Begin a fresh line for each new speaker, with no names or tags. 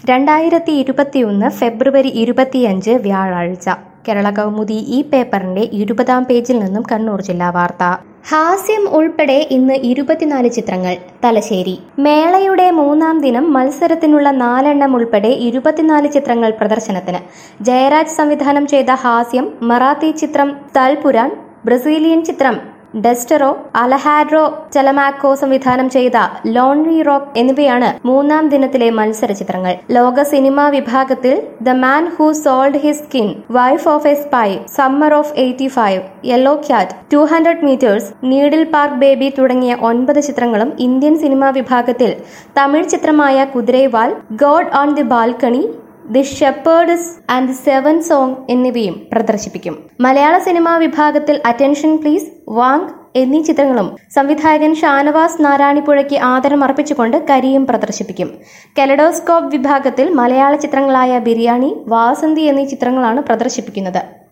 രണ്ടായിരത്തി ഇരുപത്തിയൊന്ന് ഫെബ്രുവരി ഇരുപത്തിയഞ്ച് വ്യാഴാഴ്ച കേരള കൗമുദി ഈ പേപ്പറിന്റെ ഇരുപതാം പേജിൽ നിന്നും കണ്ണൂർ ജില്ലാ വാർത്ത ഹാസ്യം ഉൾപ്പെടെ ഇന്ന് ഇരുപത്തിനാല് ചിത്രങ്ങൾ തലശ്ശേരി മേളയുടെ മൂന്നാം ദിനം മത്സരത്തിനുള്ള നാലെണ്ണം ഉൾപ്പെടെ ഇരുപത്തിനാല് ചിത്രങ്ങൾ പ്രദർശനത്തിന് ജയരാജ് സംവിധാനം ചെയ്ത ഹാസ്യം മറാത്തി ചിത്രം തൽപുരാൻ ബ്രസീലിയൻ ചിത്രം ഡെസ്റ്ററോ അലഹാഡ്രോ ചെലമാക്കോ സംവിധാനം ചെയ്ത ലോൺലി റോക്ക് എന്നിവയാണ് മൂന്നാം ദിനത്തിലെ മത്സര ചിത്രങ്ങൾ ലോക സിനിമാ വിഭാഗത്തിൽ the man who sold his skin wife of a spy summer of eighty five yellow cat two hundred metres needle park baby തുടങ്ങിയ ഒൻപത് ചിത്രങ്ങളും ഇന്ത്യൻ സിനിമാ വിഭാഗത്തിൽ തമിഴ് ചിത്രമായ Kuthiraivaal God on the balcony the shepherds and the seven song എന്നിവയും പ്രദർശിപ്പിക്കും മലയാള cinema വിഭാഗത്തിൽ attention please Wang എന്നീ ചിത്രങ്ങളും സംവിധായകൻ ഷാനവാസ് നാരായണിപ്പുഴയ്ക്ക് ആദരം അർപ്പിച്ചുകൊണ്ട് കരിയും പ്രദർശിപ്പിക്കും കെലഡോസ്കോപ്പ് വിഭാഗത്തിൽ മലയാള ചിത്രങ്ങളായ ബിരിയാണി വാസന്തി എന്നീ ചിത്രങ്ങളാണ് പ്രദർശിപ്പിക്കുന്നത്